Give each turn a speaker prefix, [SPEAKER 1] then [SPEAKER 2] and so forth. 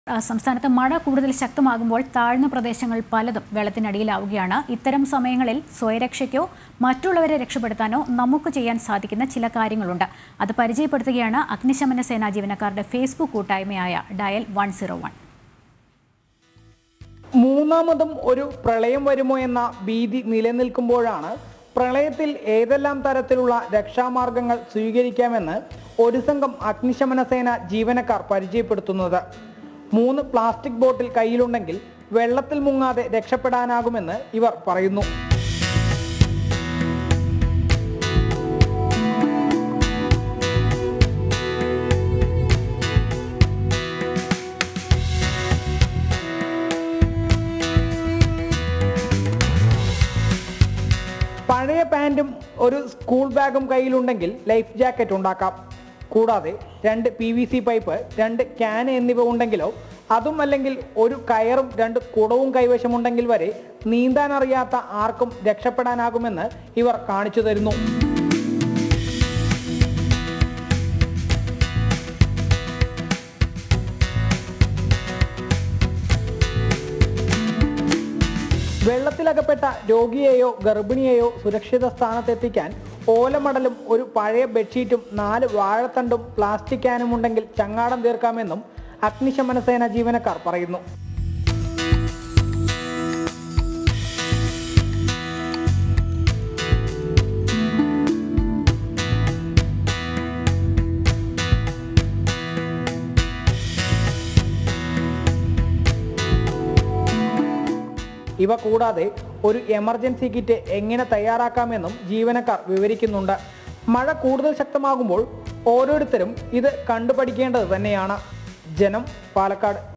[SPEAKER 1] ആ, സംസ്ഥാനത്ത് മഴ കൂടുതൽ ശക്തമാകുമ്പോൾ താഴ്ന്ന പ്രദേശങ്ങൾ പലതും വെള്ളത്തിനടിയിലാവുകയാണ് ഇത്തരം സമയങ്ങളിൽ സ്വയരക്ഷയ്ക്കോ മറ്റുള്ളവരെ രക്ഷപ്പെടുത്താനോ നമുക്ക് ചെയ്യാൻ സാധിക്കുന്ന ചില കാര്യങ്ങളുണ്ട് അത് പരിചയപ്പെടുത്തുകയാണ് അഗ്നിശമന സേനാ ജീവനക്കാരുടെ ഫേസ്ബുക്ക് കൂട്ടായ്മയായ ഡയൽ വൺ സീറോ വൺ
[SPEAKER 2] മൂന്നാമതും ഒരു പ്രളയം വരുമോ എന്ന ഭീതി നിലനിൽക്കുമ്പോഴാണ് പ്രളയത്തിൽ ഏതെല്ലാം തരത്തിലുള്ള രക്ഷാമാർഗങ്ങൾ സ്വീകരിക്കാമെന്ന് ഒരു സംഘം അഗ്നിശമന സേന ജീവനക്കാർ പരിചയപ്പെടുത്തുന്നത് മൂന്ന് പ്ലാസ്റ്റിക് ബോട്ടിൽ കയ്യിലുണ്ടെങ്കിൽ വെള്ളത്തിൽ മുങ്ങാതെ രക്ഷപ്പെടാനാകുമെന്ന് ഇവർ പറയുന്നു പഴയ പാൻറ്റും ഒരു സ്കൂൾ ബാഗും കയ്യിലുണ്ടെങ്കിൽ ലൈഫ് ജാക്കറ്റ് ഉണ്ടാക്കാം കൂടാതെ രണ്ട് പി വി സി പൈപ്പ് രണ്ട് ക്യാൻ എന്നിവ ഉണ്ടെങ്കിലോ അതും അല്ലെങ്കിൽ ഒരു കയറും രണ്ട് കുടവും കൈവശമുണ്ടെങ്കിൽ വരെ നീന്താൻ അറിയാത്ത ആർക്കും രക്ഷപ്പെടാനാകുമെന്ന് ഇവർ കാണിച്ചു തരുന്നു വെള്ളത്തിലകപ്പെട്ട രോഗിയെയോ ഗർഭിണിയെയോ സുരക്ഷിത സ്ഥാനത്തെത്തിക്കാൻ ഓലമടലും ഒരു പഴയ ബെഡ്ഷീറ്റും നാല് വാഴത്തണ്ടും പ്ലാസ്റ്റിക് ക്യാനും ഉണ്ടെങ്കിൽ ചങ്ങാടം തീർക്കാമെന്നും അഗ്നിശമന സേന ജീവനക്കാർ പറയുന്നു ഇവ കൂടാതെ ഒരു എമർജൻസി കിറ്റ് എങ്ങനെ തയ്യാറാക്കാമെന്നും ജീവനക്കാർ വിവരിക്കുന്നുണ്ട് മഴ കൂടുതൽ ശക്തമാകുമ്പോൾ ഓരോരുത്തരും ഇത് കണ്ടുപഠിക്കേണ്ടത് തന്നെയാണ് ജനം പാലക്കാട്